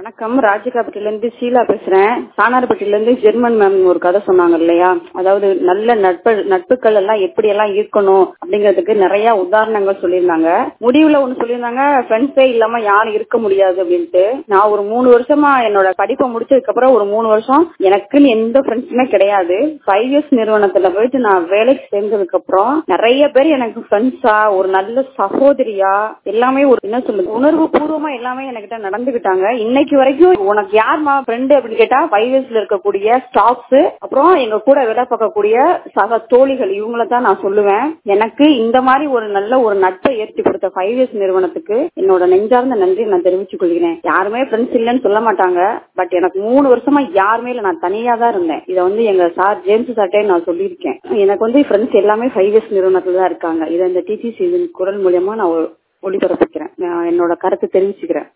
வணக்கம் ராஜகாப்பட்டில இருந்து ஷீலா பேசுறேன் சாணார்பட்டில இருந்து ஜெர்மன் மேம் ஒரு கதை சொன்னாங்க இல்லையா அதாவது நல்ல நட்பு நட்புகள் எல்லாம் எப்படி எல்லாம் இருக்கணும் அப்படிங்கிறதுக்கு நிறைய உதாரணங்கள் சொல்லியிருந்தாங்க முடிவுல ஒண்ணு சொல்லியிருந்தாங்க ஃப்ரெண்ட்ஸே இல்லாம யாரும் இருக்க முடியாது அப்படின்ட்டு நான் ஒரு மூணு வருஷமா என்னோட படிப்பை முடிச்சதுக்கு அப்புறம் ஒரு மூணு வருஷம் எனக்குன்னு எந்த ஃப்ரெண்ட்ஸுமே கிடையாது ஃபைவ் இயர்ஸ் நிறுவனத்துல போயிட்டு நான் வேலைக்கு சேர்ந்ததுக்கு அப்புறம் நிறைய பேர் எனக்கு ஃப்ரெண்ட்ஸா ஒரு நல்ல சகோதரியா எல்லாமே ஒரு என்ன சொல்லுது உணர்வு பூர்வமா எல்லாமே என்கிட்ட நடந்துகிட்டாங்க இன்னைக்கு வரைக்கும் உனக்கு யார்மா ஃப்ரெண்டு அப்படின்னு கேட்டா ஃபைவ் இயர்ஸ்ல இருக்கக்கூடிய ஸ்டாஃப்ஸ் அப்புறம் எங்க கூட வேலை பார்க்கக்கூடிய சக தோழிகள் இவங்கள தான் நான் சொல்லுவேன் எனக்கு இந்த மாதிரி ஒரு நல்ல ஒரு நட்பை ஏற்றி கொடுத்த ஃபைவ் இயர்ஸ் நிறுவனத்துக்கு என்னோட நெஞ்சார்ந்த நன்றி நான் தெரிவிச்சுக் கொள்கிறேன் யாருமே ஃப்ரெண்ட்ஸ் இல்லைன்னு சொல்ல மாட்டாங்க பட் எனக்கு மூணு வருஷமா யாருமே இல்ல நான் தனியா தான் இருந்தேன் இதை வந்து எங்க சார் ஜேம்ஸ் சார்ட்டே நான் சொல்லியிருக்கேன் எனக்கு வந்து ஃப்ரெண்ட்ஸ் எல்லாமே ஃபைவ் இயர்ஸ் நிறுவனத்துல தான் இருக்காங்க இதை இந்த டிடிசி குரல் மூலியமா நான் ஒளிபரப்பிக்கிறேன் நான் என்னோட கருத்தை தெரிவிச்சுக்கிறேன்